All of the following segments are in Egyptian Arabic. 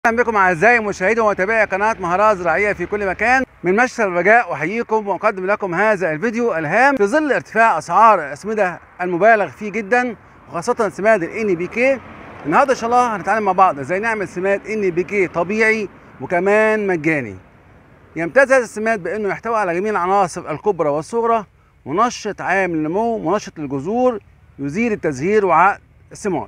اهلا بكم اعزائي مشاهدي ومتابعي قناه مهارات زراعيه في كل مكان من مشتى الرجاء احييكم واقدم لكم هذا الفيديو الهام في ظل ارتفاع اسعار الاسمده المبالغ فيه جدا وخاصه سماد الان بي كي النهارده ان شاء الله هنتعلم مع بعض ازاي نعمل سماد ان بي كي طبيعي وكمان مجاني يمتاز هذا السماد بانه يحتوي على جميع العناصر الكبرى والصغرى منشط عام للنمو منشط للجذور يزيل التزهير وعقد الثمار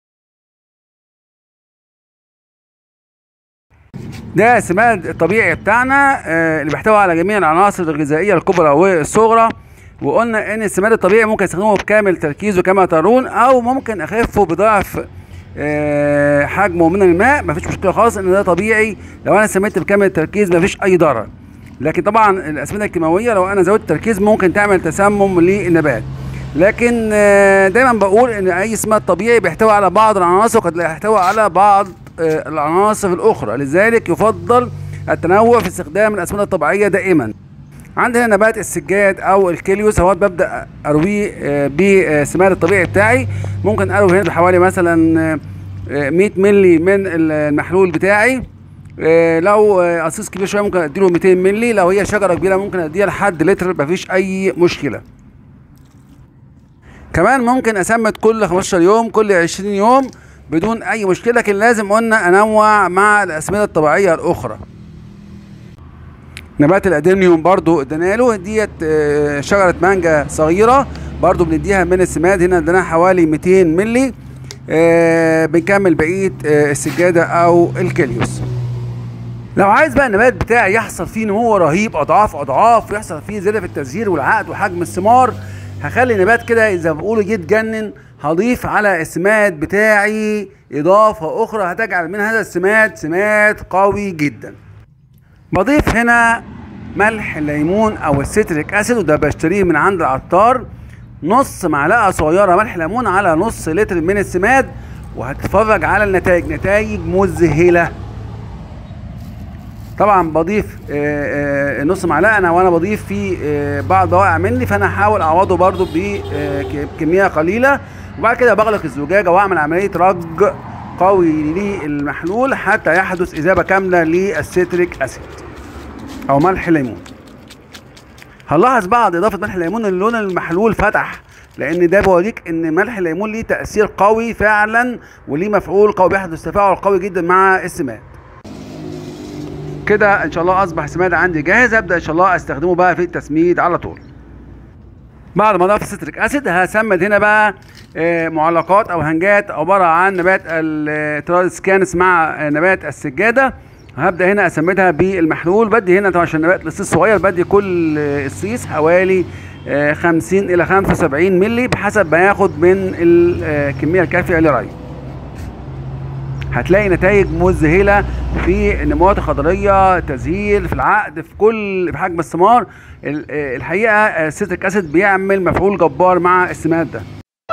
ده السماد الطبيعي بتاعنا آه، اللي بيحتوي على جميع العناصر الغذائيه الكبرى والصغرى وقلنا ان السماد الطبيعي ممكن استخدمه بكامل تركيزه كما ترون او ممكن اخفه بضعف آه، حجمه من الماء مفيش مشكله خالص ان ده طبيعي لو انا سميت بكامل التركيز مفيش اي ضرر لكن طبعا الاسمده الكيماويه لو انا زودت التركيز ممكن تعمل تسمم للنبات لكن آه، دايما بقول ان اي سماد طبيعي بيحتوي على بعض العناصر وقد لا يحتوي على بعض آه، العناصر الاخرى لذلك يفضل التنوع في استخدام الاسمده الطبيعيه دائما عندنا نبات السجاد او الكيليوس هو ببدا ارويه آه، بالسماد الطبيعي بتاعي ممكن اروي هنا بحوالي مثلا آه، 100 مللي من المحلول بتاعي آه، لو آه، قصيص كبير شويه ممكن اديله 200 مللي لو هي شجره كبيره ممكن اديها لحد لتر مفيش اي مشكله كمان ممكن اسمد كل 15 يوم كل 20 يوم بدون اي مشكله لكن لازم قلنا انوع مع الاسمده الطبيعيه الاخرى نبات الادينيوم برضو ادينا له ديت آه، شجره مانجا صغيره برضو بنديها من السماد هنا اديناها حوالي 200 مللي آه، بنكمل بقيه آه، السجاده او الكليوس لو عايز بقى النبات بتاعي يحصل فيه نمو رهيب اضعاف اضعاف ويحصل فيه زياده في التزهير والعقد وحجم الثمار هخلي النبات كده زي ما بيقولوا يتجنن هضيف على السماد بتاعي اضافه اخرى هتجعل من هذا السماد سماد قوي جدا بضيف هنا ملح الليمون او السيتريك اسيد وده بشتريه من عند العطار نص معلقه صغيره ملح ليمون على نص لتر من السماد وهتتفرج على النتائج نتائج مذهله طبعا بضيف آه، آه، نص معلقه انا وانا بضيف فيه آه، بعض بواقع مني فانا هحاول اعوضه برضو بكميه قليله وبعد كده بغلق الزجاجه واعمل عمليه رج قوي للمحلول حتى يحدث اذابه كامله للسيتريك اسيد او ملح الليمون هنلاحظ بعد اضافه ملح الليمون ان لون المحلول فتح لان ده بيوريك ان ملح الليمون ليه تاثير قوي فعلا وليه مفعول قوي بيحدث تفاعل قوي جدا مع السماد كده ان شاء الله اصبح السماد عندي جاهز ابدا ان شاء الله استخدمه بقى في التسميد على طول بعد ما اضفت الستريك اسيد هسمد هنا بقى آه، معلقات او هنجات عباره عن نبات الترادسكانس مع آه، نبات السجاده هبدا هنا اسمدها بالمحلول بدي هنا طبعا عشان نبات الصيص صغير بدي كل آه، الصيص حوالي آه، 50 الى 75 مللي بحسب ما ياخد من الكميه الكافيه للري هتلاقي نتائج مذهله في النموات الخضريه تزهير في العقد في كل في حجم الثمار ال- آه، الحقيقه آه، السيتريك اسيد بيعمل مفعول جبار مع السماد ده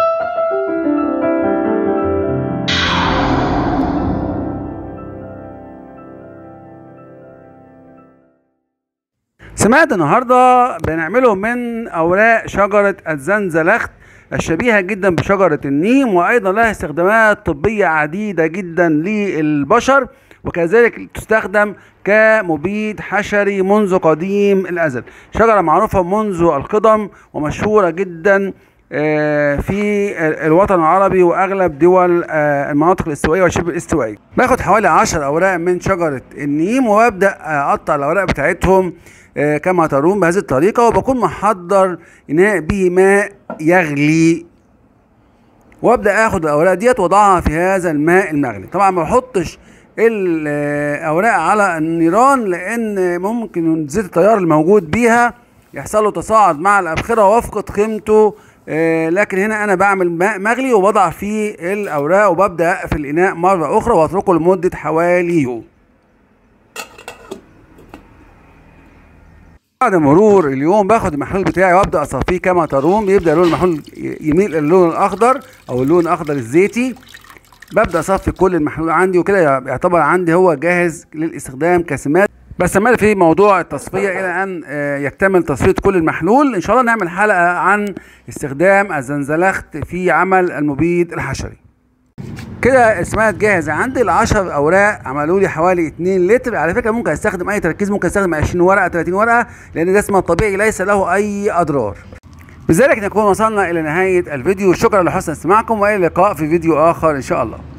سماد النهارده بنعمله من اوراق شجره الزنزلخت الشبيهه جدا بشجره النيم وايضا لها استخدامات طبيه عديده جدا للبشر وكذلك تستخدم كمبيد حشري منذ قديم الازل شجره معروفه منذ القدم ومشهوره جدا آه، في الوطن العربي واغلب دول آه، المناطق الاستوائيه وشبه الاستوائيه باخد حوالي 10 اوراق من شجره النيم وابدا اقطع الاوراق بتاعتهم آه، كما ترون بهذه الطريقه وبكون محضر اناء به ماء يغلي وابدا اخد الاوراق ديت واضعها في هذا الماء المغلي طبعا ما بحطش الاوراق على النيران لان ممكن زيت التيار الموجود بيها يحصل له تصاعد مع الابخره وافقد قيمته آه، لكن هنا انا بعمل ماء مغلي وبضع فيه الاوراق وببدا اقفل الاناء مره اخرى واتركه لمده حوالي يوم بعد مرور اليوم باخد المحلول بتاعي وابدا اصفيه كما ترون بيبدا لون المحلول يميل الى اللون الاخضر او اللون الاخضر الزيتي ببدا اصفي كل المحلول عندي وكده يعتبر عندي هو جاهز للاستخدام كسمات بستمر في موضوع التصفيه الى ان آه، يكتمل تصفيه كل المحلول ان شاء الله نعمل حلقه عن استخدام الزنزلخت في عمل المبيد الحشري كده اسمها جاهزة عندي العشر اوراق عملوا لي حوالي 2 لتر على فكرة ممكن استخدم اي تركيز ممكن استخدم 20 ورقة 30 ورقة لان ده اسمه طبيعي ليس له اي اضرار بذلك نكون وصلنا الى نهاية الفيديو شكرا لحسن استماعكم والى اللقاء في فيديو اخر ان شاء الله